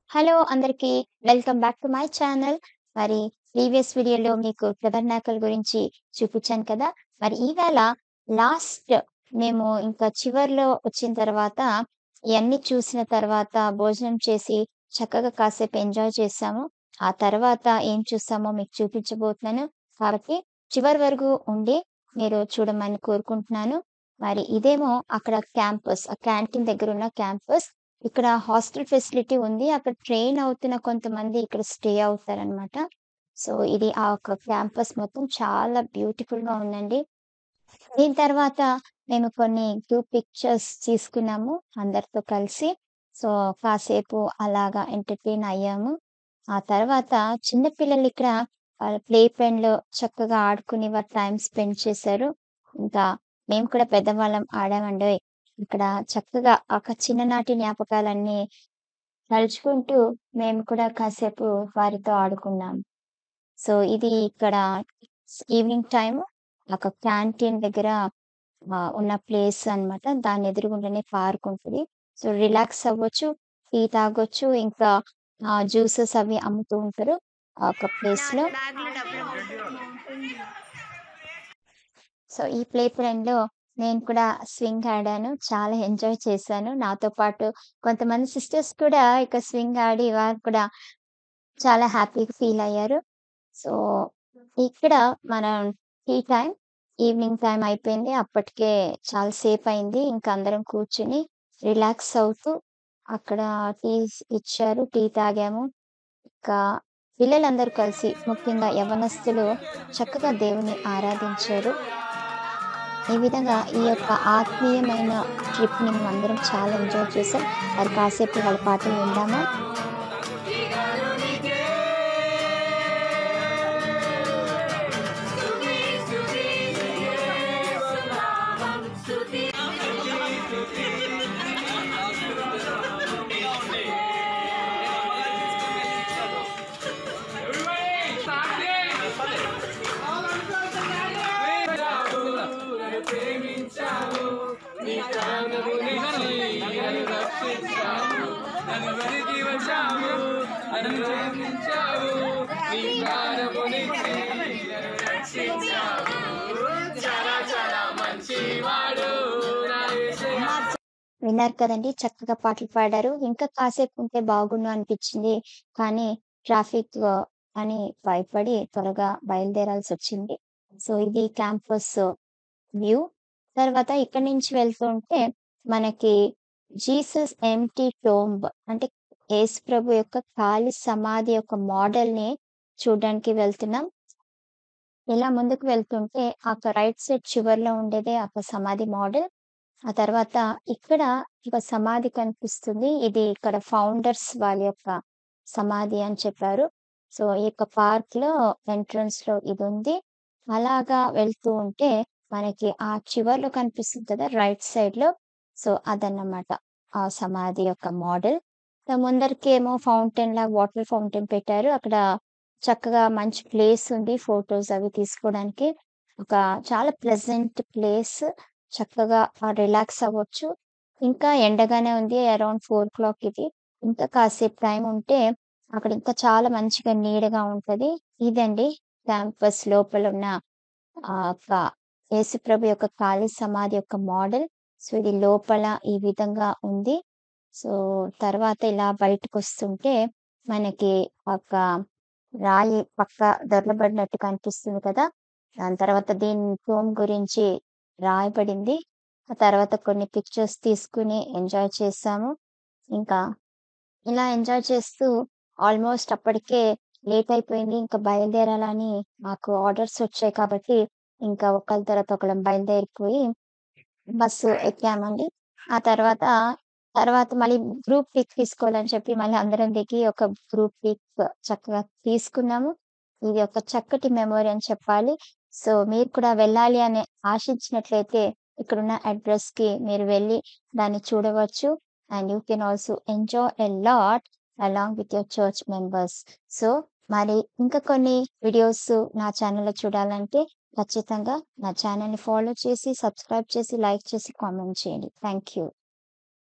Hello అందరికీ. Welcome back to my channel. మరి previous వీడియోలో మీకు టబర్నాకల్ గురించి చూపిచ్చాను కదా! మరి ఈవేళ లాస్ట్ మేము ఇంకా చివర్లో వచ్చిన తర్వాత ఇయన్నీ చూసిన తర్వాత భోజనం చేసి చక్కగా కాసేపు ఎంజాయ్ చేశాము. ఆ తర్వాత ఏం చూసామో మీకు చూపించబోతున్నాను. కాబట్టి చివరి వరకు ఉండి మీరు చూడమని కోరుకుంటున్నాను. మరి ఇదేమో అక్కడ క్యాంపస్. ఆ క్యాంటీన్ దగ్గరున్న క్యాంపస్. ఇక్కడ హాస్టల్ ఫెసిలిటీ ఉంది. అక్కడ ట్రైన్ అవుతున్న కొంతమంది ఇక్కడ స్టే అవుతారనమాట. సో, ఇది ఆ యొక్క క్యాంపస్ మొత్తం చాలా బ్యూటిఫుల్‌గా ఉందండి. దీని తర్వాత మేము కొన్ని గ్రూప్ పిక్చర్స్ తీసుకున్నాము అందరితో కలిసి. సో, కాసేపు అలాగా ఎంటర్‌టైన్ అయ్యాము. ఆ తర్వాత చిన్న పిల్లలిక్కడ ఆహ్, ప్లే పెన్‌లో చక్కగా ఆడుకుని వారు టైమ్ స్పెండ్ చేశారు. ఇంకా మేము కూడా పెద్దవాళ్ళం ఆడామండోయ్! ఇక్కడ చక్కగా ఒక చిన్ననాటి జ్ఞాపకాలన్నీ తలుచుకుంటూ మేము కూడా కాసేపు వారితో ఆడుకున్నాం. సో, ఇది ఇక్కడ ఈవినింగ్ టైము ఒక క్యాంటీన్ దగ్గర ఆహ్, ఉన్న ప్లేస్ అనమాట. దాని ఎదురుగుండానే పార్క్ ఉంటది. సో, రిలాక్స్ అవ్వచ్చు, టీ తాగొచ్చు, ఇంకా ఆహ్, జ్యూసెస్ అవి అమ్ముతూ ఉంటారు. ఆ ఒక ప్లేస్‌లో. సో, ఈ ప్లే పెన్‌లో నేను కూడా స్వింగ్ ఆడాను. చాలా ఎంజాయ్ చేశాను. నాతో పాటు కొంతమంది సిస్టర్స్ కూడా ఇక స్వింగ్ ఆడి వారు కూడా చాలా హ్యాపీగా ఫీల్ అయ్యారు. సో, ఇక్కడ మనం టీ టైమ్ ఈవినింగ్ టైమ్ అయిపోయింది. అప్పటికే చాలా సేపయింది. ఇంక అందరం కూర్చొని రిలాక్స్ అవుతూ అక్కడ టీస్ ఇచ్చారు. టీ తాగాము. ఇంకా పిల్లలందరూ కలిసి ముఖ్యంగా యవ్వనస్తులు చక్కగా దేవుని ఆరాధించారు. ఈ విధంగా ఈ యొక్క ఆత్మీయమైన ట్రిప్‌ని మేమందరం చాలా ఎంజాయ్ చేసాం. మరి కాసేపు వాళ్ళ పాటలు విందామా? నన్ను వెలికి వచ్చావు నన్ను ప్రేమించావు నీ ప్రాణమునిచ్చి నన్ను రక్షించావు చాలా చాలా మంచివాడు నా యేసయ్య విన్నారు కదండీ! చక్కగా పాటలు పాడారు. ఇంకా కాసేపు ఉంటే బాగుండు అనిపిచ్చింది. కానీ ట్రాఫిక్ అని భయపడి త్వరగా బయలుదేరాల్సొచ్చింది. సో, ఇది క్యాంపస్ వ్యూ. తర్వాత ఇక్కడి నుంచి వెళ్తుంటే మనకి జీసస్ ఎంప్టీ టోంబ్ అంటే యేసుప్రభు యొక్క ఖాళీ సమాధి యొక్క మోడల్‌ని చూడ్డానికి వెళ్తున్నాం. ఇలా ముందుకు వెళ్తుంటే అక్కడ రైట్ సైడ్ చివర్లో ఉండేదే ఒక సమాధి మోడల్. ఆ తర్వాత ఇక్కడ ఒక సమాధి కనిపిస్తుంది. ఇది ఇక్కడ ఫౌండర్స్ వాళ్ళ యొక్క సమాధి అని చెప్పారు. సో, ఈ యొక్క పార్క్‌లో ఎంట్రన్స్‌లో ఇదుంది. అలాగా వెళ్తూ ఉంటే మనకి ఆ చివర్లో కనిపిస్తుంది కదా! రైట్ సైడ్‌లో సో, అదన్నమాట. ఆ సమాధి యొక్క మోడల్. సో, ముందరికేమో ఫౌంటైన్‌లాగా వాటర్ ఫౌంటైన్ పెట్టారు. అక్కడ చక్కగా మంచి ప్లేస్ ఉంది ఫోటోస్ అవి తీసుకోవడానికి. ఒక చాలా ప్లెజెంట్ ప్లేస్. చక్కగా ఆహ్, రిలాక్స్ అవ్వచ్చు. ఇంకా ఎండగానే ఉంది. అరౌండ్ 4:00 ఇది. ఇంకా కాసేపు టైం ఉంటే అక్కడ ఇంకా చాలా మంచిగా నీడగా ఉంటది. ఇదండి క్యాంపస్ లోపల ఉన్న ఆహ్, ఒక యేసుప్రభు యొక్క ఖాళీ సమాధి యొక్క మోడల్. సో, ఇది లోపల ఈ విధంగా ఉంది. సో, తర్వాత ఇలా బయటకొస్తుంటే మనకి ఒక రాయి పక్క దొర్లబడినట్టు కనిపిస్తుంది కదా! దాని తర్వాత దీని టోంబ్ గురించి రాయబడింది. ఆ తర్వాత కొన్ని పిక్చర్స్ తీసుకొని ఎంజాయ్ చేశాము. ఇంకా ఇలా ఎంజాయ్ చేస్తూ ఆల్‌మోస్ట్ అప్పటికే లేట్ అయిపోయింది. ఇంకా బయలుదేరాలని మాకు ఆర్డర్స్ వచ్చాయి కాబట్టి ఇంకా ఒకళ్ళ తర్వాత ఒకళ్ళం బయలుదేరిపోయి బస్సు ఎక్కామండి. ఆ తర్వాత, తర్వాత మళ్ళీ గ్రూప్ పిక్ తీసుకోవాలని చెప్పి మళ్ళీ అందరం దిగి ఒక గ్రూప్ పిక్ చక్కగా తీసుకున్నాము. ఇది ఒక చక్కటి మెమరీ అని చెప్పాలి. సో, మీరు కూడా వెళ్ళాలి అని ఆశించినట్లయితే ఇక్కడున్న అడ్రెస్‌కి మీరు వెళ్లి దాన్ని చూడవచ్చు. And you can also enjoy a lot along with your church members. So, మరి ఇంకా కొన్ని వీడియోస్ నా ఛానెల్‌లో చూడాలంటే ఖచ్చితంగా నా ఛానెల్‌ని ఫాలో చేసి, సబ్స్క్రైబ్ చేసి, లైక్ చేసి, కామెంట్ చేయండి. Thank you.